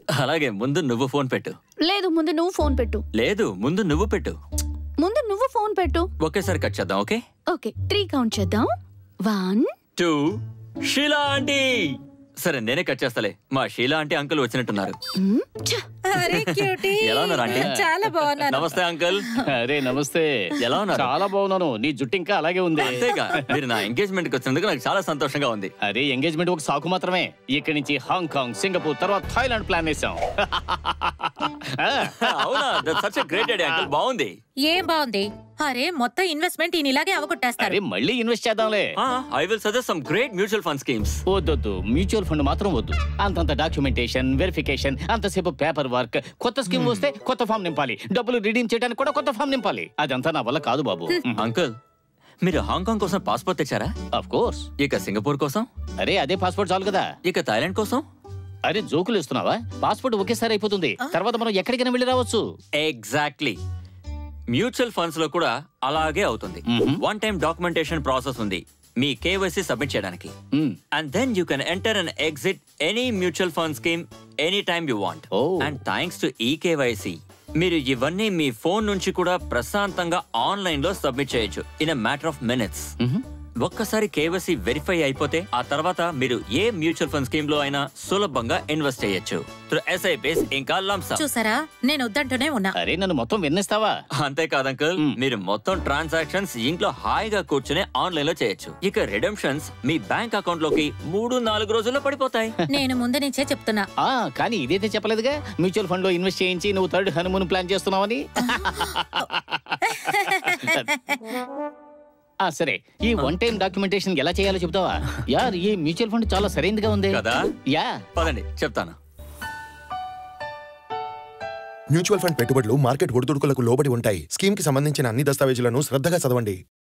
అలాగే ముందు నువ్వు ఫోన్ పెట్టు లేదు ముందు నువ్వు ఫోన్ పెట్టు లేదు ముందు నువ్వు పెట్టు ముందు నువ్వు ఫోన్ పెట్టు ఒకేసారి కట్ చేద్దాం ఓకే ఓకే త్రీ కౌంట్ చేద్దాం వన్ టూ షీలా ఆంటీ సరే నేనే కట్ చేస్తాలే మా షీలా ఆంటీ అంకుల్ వచ్చినట్టున్నారు అరే క్యూటీ ఎలా ఉన్నారు ఆంటీ చాలా బాగున్నాను నమస్తే అంకుల్ అరే నమస్తే ఎలా ఉన్నారు చాలా బాగున్నాను నీ జుట్టు ఇంకా అలాగే ఉంది అంతేగా మీరు నా ఎంగేజ్మెంట్ కి వచ్చినందుకు నాకు చాలా సంతోషంగా ఉంది అరే ఎంగేజ్మెంట్ ఒక సాకు మాత్రమే ఇక్కడి నుంచి హాంకాంగ్ సింగపూర్ తర్వాత థాయిలాండ్ ప్లాన్ వేసాం అవునా సచ్ గ్రేట్ ఐడియా అంకుల్ బాగుంది ఏం బాగుంది అరే మొత్తం ఇన్వెస్ట్మెంట్ ఈయన ఇలాగే అవగొట్టేస్తారు అరే మళ్ళీ ఇన్వెస్ట్ చేద్దాంలే I will suggest some great mutual fund schemes వద్దొద్దు మ్యూచువల్ ఫండ్ మాత్రం వద్దు అంతంత డాక్యుమెంటేషన్ వెరిఫికేషన్ అంతసేపు పేపర్ వర్క్ కొత్త స్కీమ్ వస్తే కొత్త ఫామ్ నింపాలి డబ్బులు రిడీమ్ చేయడానికి కూడా కొత్త ఫామ్ నింపాలి అదంతా నా వల్ల కాదు బాబు అంకుల్ మీరు హాంకాంగ్ కోసం పాస్పోర్ట్ తెచ్చారా అఫ్ కోర్స్ ఇక సింగపూర్ కోసం అరే అదే పాస్పోర్ట్ చాలు కదా ఇక థాయిలాండ్ కోసం అరే జోకులు ఇస్తున్నావా పాస్పోర్ట్ ఒకేసారి అయిపోతుంది తర్వాత మనం ఎక్కడికైనా వెళ్ళి రావచ్చు ఎగ్జాక్ట్లీ మ్యూచువల్ ఫండ్స్ లో కూడా అలాగే అవుతుంది వన్ టైం డాక్యుమెంటేషన్ ప్రాసెస్ ఉంది మీ కేవైసీ సబ్మిట్ చేయడానికి and then you can enter and exit any mutual fund scheme any time you want and thanks to ఈ కేవైసీ మీరు ఇవన్నీ మీ ఫోన్ నుంచి కూడా ప్రశాంతంగా ఆన్లైన్ లో సబ్మిట్ చేయొచ్చు in a matter of minutes ఒక్కసారి కేవైసీ వెరిఫై అయిపోతే ఆ తర్వాత మీరు ఏ మ్యూచువల్ ఫండ్ స్కీమ్ లో అయినా సులభంగా ఇన్వెస్ట్ చేయొచ్చు త్రూ ఎస్ఐపిస్ ఇంకా లంసమ్ చూసారా నేను వద్దంటూనే ఉన్నా అరే నన్ను మొత్తం విన్నిస్తావా అంతేకాదు అంకుల్ మీరు మొత్తం ట్రాన్సాక్షన్స్ ఇంట్లో హాయిగా కూర్చుని ఆన్లైన్ లో చేయొచ్చు ఇక రిడమ్షన్స్ మీ బ్యాంక్ అకౌంట్ లోకి మూడు నాలుగు రోజుల్లో పడిపోతాయి నేను ముందు నుంచే చెప్తున్నా ఆ కానీ ఇదైతే చెప్పలేదుగా మ్యూచువల్ ఫండ్ లో ఇన్వెస్ట్ చేయించి నువ్వు థర్డ్ హనుమూన్ ప్లాన్ చేస్తున్నావని ఆ సరే ఈ వన్ టైం డాక్యుమెంటేషన్ ఎలా చేయాలో చెప్తావా యార్ ఈ మ్యూచువల్ ఫండ్ చాలా సరైనదిగా ఉంది కదా యా పదండి చెప్తాను మ్యూచువల్ ఫండ్ పెట్టుబడులు మార్కెట్ ఒడిదుడుకులకు లోబడి ఉంటాయి స్కీమ్ కి సంబంధించిన అన్ని దస్తావేజులను శ్రద్ధగా చదవండి